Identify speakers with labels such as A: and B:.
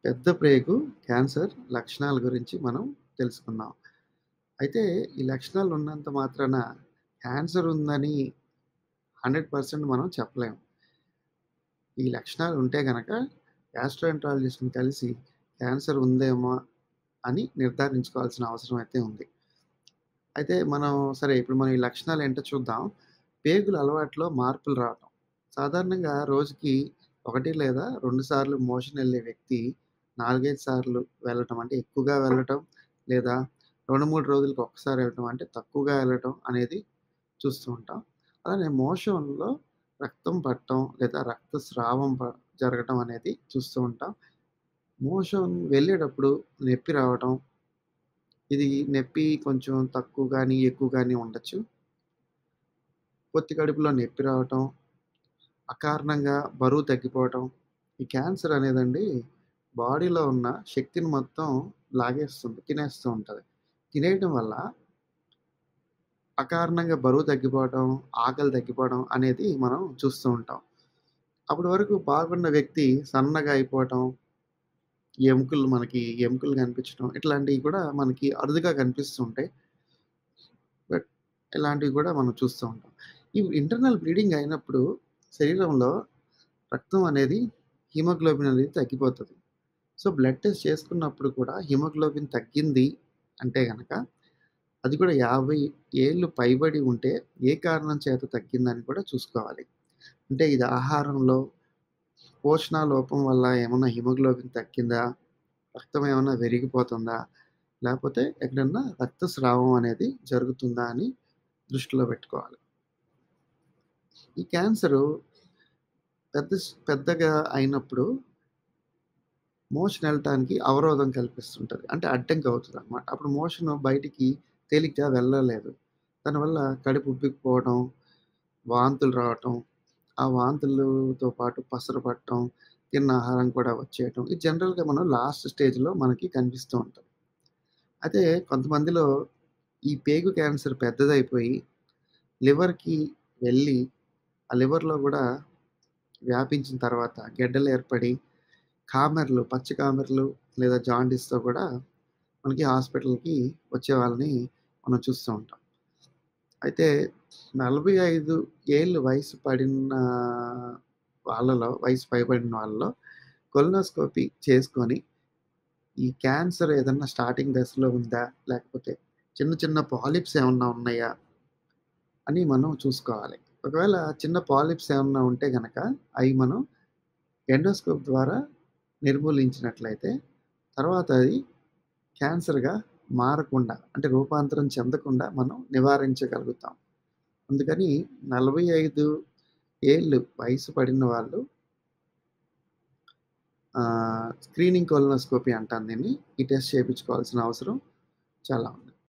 A: పెద్ద ప్రేగు క్యాన్సర్ లక్షణాల గురించి మనం తెలుసుకుందాం. అయితే ఈ లక్షణాలు ఉన్నంత మాత్రాన క్యాన్సర్ ఉందని 100% మనం చెప్పలేము. ఈ లక్షణాలు ఉంటే గనక గ్యాస్ట్రోఎంట్రాలజిస్ట్‌ని కలిసి క్యాన్సర్ ఉందేమో అని నిర్ధారించుకోవాల్సిన అవసరం అయితే ఉంది. అయితే మనం సరే ఇప్పుడు మనం ఈ లక్షణాలు ఏంటో చూద్దాం. పేగుల అలవాటులో మార్పులు రావటం. సాధారణంగా రోజుకి 1 లేదా 2 సార్లు మోషన్ ఎళ్ళే వ్యక్తి 4, 5 సార్లు వెళ్ళటం అంటే ఎక్కువగా వెళ్ళటం లేదా 2, 3 రోజులకి ఒక్కసారి వెళ్ళటం అంటే తక్కువగా వెళ్ళటం అనేది చూస్తూ ఉంటాం. అలానే మోషన్‌లో రక్తం పడటం లేదా రక్తస్రావం ప జరగటం అనేది చూస్తూ ఉంటాం. మోషన్ వెళ్ళేటప్పుడు నొప్పి రావటం. ఇది నొప్పి కొంచెం తక్కువ గాని, ఎక్కువ గాని ఉండొచ్చు. పొత్తి కడుపులో నొప్పి రావటం. అకారణంగా బరువు తగ్గిపోవటం. ఈ క్యాన్సర్ అనేదండి బాడీలో ఉన్న శక్తిని మొత్తం లాగేస్తుంది. తినేస్తూ ఉంటది. తినేయటం వల్ల అకారణంగా బరువు తగ్గిపోవటం, ఆకలి తగ్గిపోవడం అనేది మనం చూస్తూ ఉంటాం. అప్పటి వరకు బాగున్న వ్యక్తి సన్నగా అయిపోవటం, ఎముకలు మనకి ఎముకలు కనిపించడం ఇట్లాంటివి కూడా మనకి అరుదుగా కనిపిస్తూ ఉంటాయి. బట్ ఇలాంటివి కూడా మనం చూస్తూ ఉంటాం. ఈ ఇంటర్నల్ బ్లీడింగ్ అయినప్పుడు శరీరంలో రక్తం అనేది హిమోగ్లోబిన్ అనేది తగ్గిపోతది. సో, బ్లడ్ టెస్ట్ చేసుకున్నప్పుడు కూడా హిమోగ్లోబిన్ తగ్గింది అంటే గనక అది కూడా 50 ఏళ్ళు పైబడి ఉంటే ఏ కారణం చేత తగ్గిందని కూడా చూసుకోవాలి. అంటే ఇది ఆహారంలో పోషణ లోపం వల్ల ఏమన్నా హిమోగ్లోబిన్ తగ్గిందా? రక్తం ఏమన్నా విరిగిపోతుందా? లేపోతే ఎక్కడన్నా రక్తస్రావం అనేది జరుగుతుందా అని దృష్టిలో పెట్టుకోవాలి. ఈ క్యాన్సరు పెద్ద స్ పెద్దగా అయినప్పుడు మోషన్ ఎళ్ళటానికి అవరోధం కల్పిస్తుంటది. అంటే అడ్డంకి అవుతదనమాట. అప్పుడు మోషన్ బయటికి తేలిగ్గా వెళ్ళలేదు. దానివల్ల కడుపు ఉబ్బికిపోవడం, వాంతులు రావటం, ఆ వాంతులతో పాటు పసరు పట్టడం, తిన్న ఆహారం కూడా వచ్చేయటం. ఇది జనరల్‌గా మనం లాస్ట్ స్టేజ్‌లో మనకి కనిపిస్తూ ఉంటది. అయితే కొంతమందిలో ఈ పేగు క్యాన్సర్ పెద్దదైపోయి లివర్‌కి వెళ్ళి ఆ లివర్‌లో గూడా వ్యాపించిన తర్వాత గెడ్డలు ఏర్పడి కామెర్లు, పచ్చ కామెర్లు లేదా జాండీస్‌తో కూడా మనకి హాస్పిటల్‌కి వచ్చే వాళ్ళని మనం చూస్తూ ఉంటాం. అయితే 45 ఏళ్ళు వయసు పడిన వాళ్ళలో వయసు పైబడిన వాళ్ళలో కొలనోస్కోపీ చేసుకొని ఈ క్యాన్సర్ ఏదన్నా స్టార్టింగ్ దశలో ఉందా? లేకపోతే చిన్న చిన్న పాలిప్స్ ఏమన్నా ఉన్నాయా? అని మనం చూసుకోవాలి. ఒకవేళ చిన్న పాలిప్స్ ఏమన్నా ఉంటే గనక అయి మనం ఎండోస్కోప్ ద్వారా నిర్మూలించినట్లయితే తర్వాత అది క్యాన్సర్‌గా మారకుండా అంటే రూపాంతరం చెందకుండా మనం నివారించగలుగుతాం. అందుకని 45 ఏళ్ళు వయసు పడిన వాళ్ళు ఆహ్, స్క్రీనింగ్ కొలనోస్కోపీ అంటాం దీన్ని. ఈ టెస్ట్ చేపించుకోవాల్సిన అవసరం చాలా ఉంది.